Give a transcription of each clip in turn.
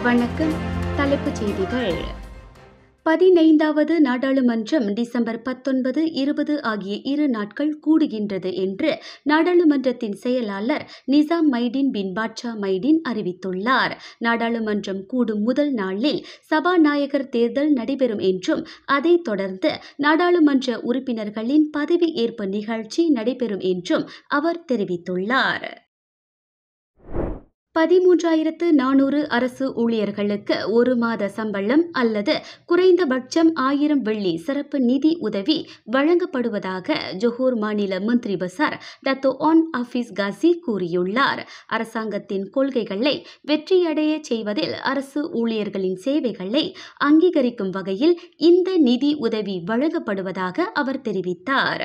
வணக்கம் தலைப்புச் செய்திகள் பதினைந்தாவது நாடாளுமன்றம் டிசம்பர் பத்தொன்பது இருபது ஆகிய இரு நாட்கள் கூடுகின்றது என்று நாடாளுமன்றத்தின் செயலாளர் நிசாம் மைடின் பின் பாட்ஷா மைடின் அறிவித்துள்ளார் நாடாளுமன்றம் கூடும் முதல் நாளில் சபாநாயகர் தேர்தல் நடைபெறும் என்றும் அதைத் தொடர்ந்து நாடாளுமன்ற உறுப்பினர்களின் பதவி ஏற்பு நிகழ்ச்சி நடைபெறும் என்றும் அவர் தெரிவித்துள்ளார் பதிமூன்றாயிரத்து நானூறு அரசு ஊழியர்களுக்கு ஒரு மாத சம்பளம் அல்லது குறைந்தபட்சம் ஆயிரம் வெள்ளி சிறப்பு நிதி உதவி வழங்கப்படுவதாக ஜொஹூர் மாநில மந்திரி பசார் டத்தோ ஆன் ஆஃபீஸ் காசி கூறியுள்ளார் அரசாங்கத்தின் கொள்கைகளை வெற்றியடைய செய்வதில் அரசு ஊழியர்களின் சேவைகளை அங்கீகரிக்கும் வகையில் இந்த நிதி உதவி வழங்கப்படுவதாக அவர் தெரிவித்தார்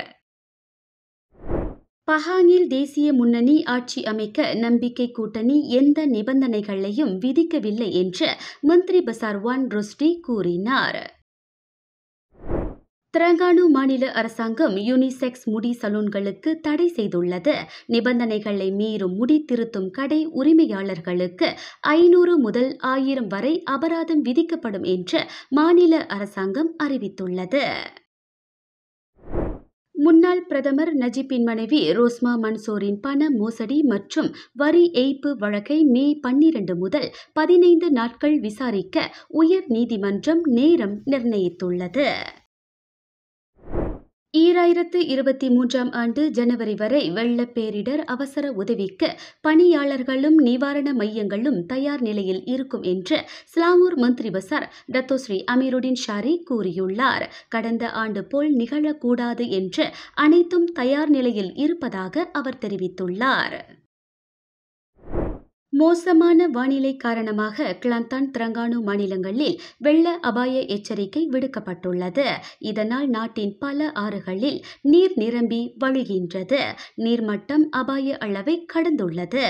பஹாங்கில் தேசிய முன்னணி ஆட்சி அமைக்க நம்பிக்கை கூட்டணி எந்த நிபந்தனைகளையும் விதிக்கவில்லை என்று மந்திரி பசார் ஒன் ருஸ்டி கூறினார் திரங்கானு மாநில அரசாங்கம் யூனிசெக்ஸ் முடி சலூன்களுக்கு தடை செய்துள்ளது நிபந்தனைகளை மீறும் முடி திருத்தும் கடை உரிமையாளர்களுக்கு ஐநூறு முதல் ஆயிரம் வரை அபராதம் விதிக்கப்படும் என்று மாநில அரசாங்கம் அறிவித்துள்ளது முன்னாள் பிரதமர் நஜிப்பின் மனைவி ரோஸ்மா மன்சோரின் பண மோசடி மற்றும் வரி ஏய்ப்பு வழக்கை மே பன்னிரண்டு முதல் பதினைந்து நாட்கள் விசாரிக்க உயர் நீதிமன்றம் நேரம் நிர்ணயித்துள்ளது ஈராயிரத்து இருபத்தி மூன்றாம் ஆண்டு ஜனவரி வரை வெள்ள பேரிடர் அவசர உதவிக்கு பணியாளர்களும் நிவாரண மையங்களும் தயார் நிலையில் இருக்கும் என்று ஸ்லாமூர் மந்திரி பசார் டத்தோஸ்ரீ அமீருடின் ஷாரி கூறியுள்ளார் கடந்த ஆண்டு போல் நிகழக்கூடாது என்று அனைத்தும் தயார் நிலையில் இருப்பதாக அவர் தெரிவித்துள்ளார் மோசமான வானிலை காரணமாக கிளந்தான் திரங்கானு மாநிலங்களில் வெள்ள அபாய எச்சரிக்கை விடுக்கப்பட்டுள்ளது இதனால் நாட்டின் பல ஆறுகளில் நீர் நிரம்பி வழிகின்றது நீர்மட்டம் அபாய அளவை கடந்துள்ளது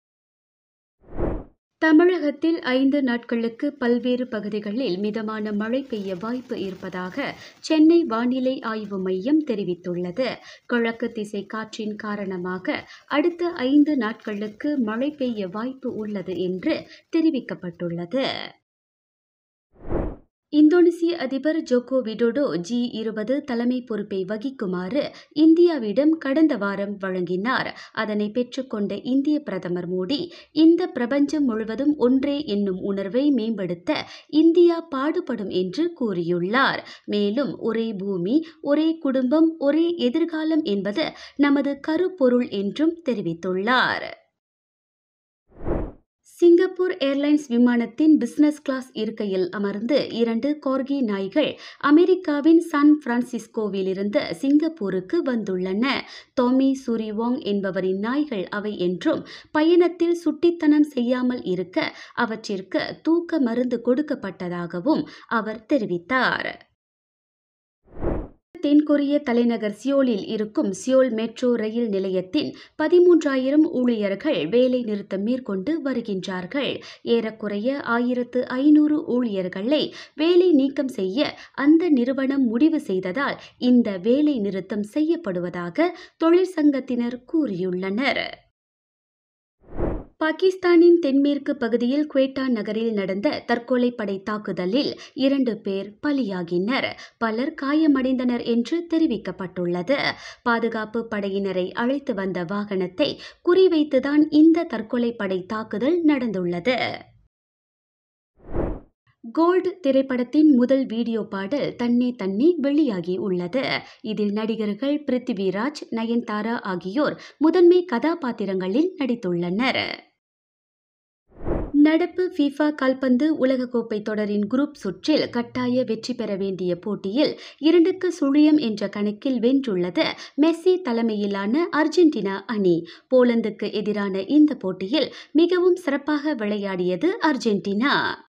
தமிழகத்தில் ஐந்து நாட்களுக்கு பல்வேறு பகுதிகளில் மிதமான மழை பெய்ய வாய்ப்பு இருப்பதாக சென்னை வானிலை ஆய்வு மையம் தெரிவித்துள்ளது கிழக்கு திசை காற்றின் காரணமாக அடுத்த ஐந்து நாட்களுக்கு மழை பெய்ய வாய்ப்பு உள்ளது என்று தெரிவிக்கப்பட்டுள்ளது இந்தோனேசிய அதிபர் ஜோகோ விடோடோ ஜி இருபது தலைமை பொறுப்பை வகிக்குமாறு இந்தியாவிடம் கடந்த வாரம் வழங்கினார் அதனை பெற்றுக்கொண்ட இந்திய பிரதமர் மோடி இந்த பிரபஞ்சம் முழுவதும் ஒன்றே என்னும் உணர்வை மேம்படுத்த இந்தியா பாடுபடும் என்று கூறியுள்ளார் மேலும் ஒரே பூமி ஒரே குடும்பம் ஒரே எதிர்காலம் என்பது நமது கருப்பொருள் என்றும் தெரிவித்துள்ளார் சிங்கப்பூர் ஏர்லைன்ஸ் விமானத்தின் பிசினஸ் கிளாஸ் இருக்கையில் அமர்ந்து இரண்டு கார்கி நாய்கள் அமெரிக்காவின் சான் பிரான்சிஸ்கோவிலிருந்து சிங்கப்பூருக்கு வந்துள்ளன டோமி சூரிவாங் என்பவரின் நாய்கள் அவை என்றும் பயணத்தில் சுட்டித்தனம் செய்யாமல் இருக்க அவற்றிற்கு தூக்க மருந்து கொடுக்கப்பட்டதாகவும் அவர் தெரிவித்தார் தென்கொரிய தலைநகர் சியோலில் இருக்கும் சியோல் மெட்ரோ ரயில் நிலையத்தின் பதிமூன்றாயிரம் ஊழியர்கள் வேலை நிறுத்தம் மேற்கொண்டு வருகின்றார்கள் ஏறக்குறைய ஆயிரத்து ஐநூறு ஊழியர்களை வேலை நீக்கம் செய்ய அந்த நிறுவனம் முடிவு செய்ததால் இந்த வேலை நிறுத்தம் செய்யப்படுவதாக தொழிற்சங்கத்தினர் கூறியுள்ளனர் பாகிஸ்தானின் தென்மேற்கு பகுதியில் குவேட்டா நகரில் நடந்த தற்கொலை படை தாக்குதலில் இரண்டு பேர் பலியாகினர் பலர் காயமடைந்தனர் என்று தெரிவிக்கப்பட்டுள்ளது பாதுகாப்பு படையினரை அழைத்து வந்த வாகனத்தை குறிவைத்துதான் இந்த தற்கொலை படை தாக்குதல் நடந்துள்ளது கோல்டு திரைப்படத்தின் முதல் வீடியோ பாடல் தன்னே தன்னே வெளியாகி உள்ளது இதில் நடிகர்கள் பிருத்திவிராஜ் நயன்தாரா ஆகியோர் முதன்மை கதாபாத்திரங்களில் நடித்துள்ளனர் நடப்பு ஃபீஃபா கால்பந்து உலகக்கோப்பை தொடரின் குரூப் சுற்றில் கட்டாய வெற்றி பெற வேண்டிய போட்டியில் இரண்டுக்கு சுழியம் என்ற கணக்கில் வென்றுள்ளது மெஸ்ஸி தலைமையிலான அர்ஜென்டினா அணி போலந்துக்கு எதிரான இந்த போட்டியில் மிகவும் சிறப்பாக விளையாடியது அர்ஜென்டினா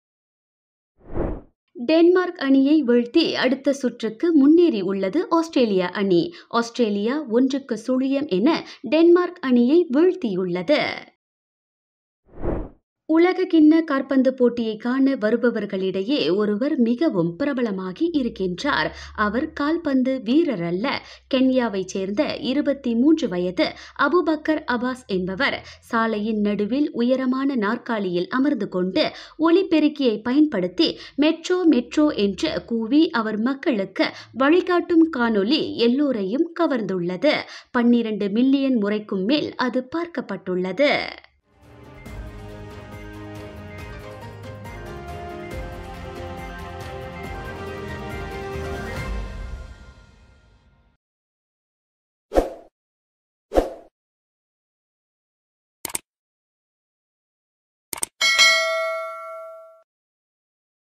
டென்மார்க் அணியை வீழ்த்தி அடுத்த சுற்றுக்கு முன்னேறி உள்ளது ஆஸ்திரேலியா அணி ஆஸ்திரேலியா ஒன்றுக்கு சுழியம் என டென்மார்க் அணியை வீழ்த்தியுள்ளது உலக கிண்ண காற்பந்து போட்டியை காண வருபவர்களிடையே ஒருவர் மிகவும் பிரபலமாகி இருக்கின்றார் அவர் கால்பந்து வீரர் அல்ல கென்யாவைச் சேர்ந்த இருபத்தி மூன்று வயது அபுபக்கர் அபாஸ் என்பவர் சாலையின் நடுவில் உயரமான நாற்காலியில் அமர்ந்து கொண்டு ஒலிபெருக்கியை பயன்படுத்தி மெட்ரோ மெட்ரோ என்று கூவி அவர் மக்களுக்கு வழிகாட்டும் காணொலி எல்லோரையும் கவர்ந்துள்ளது பன்னிரண்டு மில்லியன் முறைக்கும் மேல் அது பார்க்கப்பட்டுள்ளது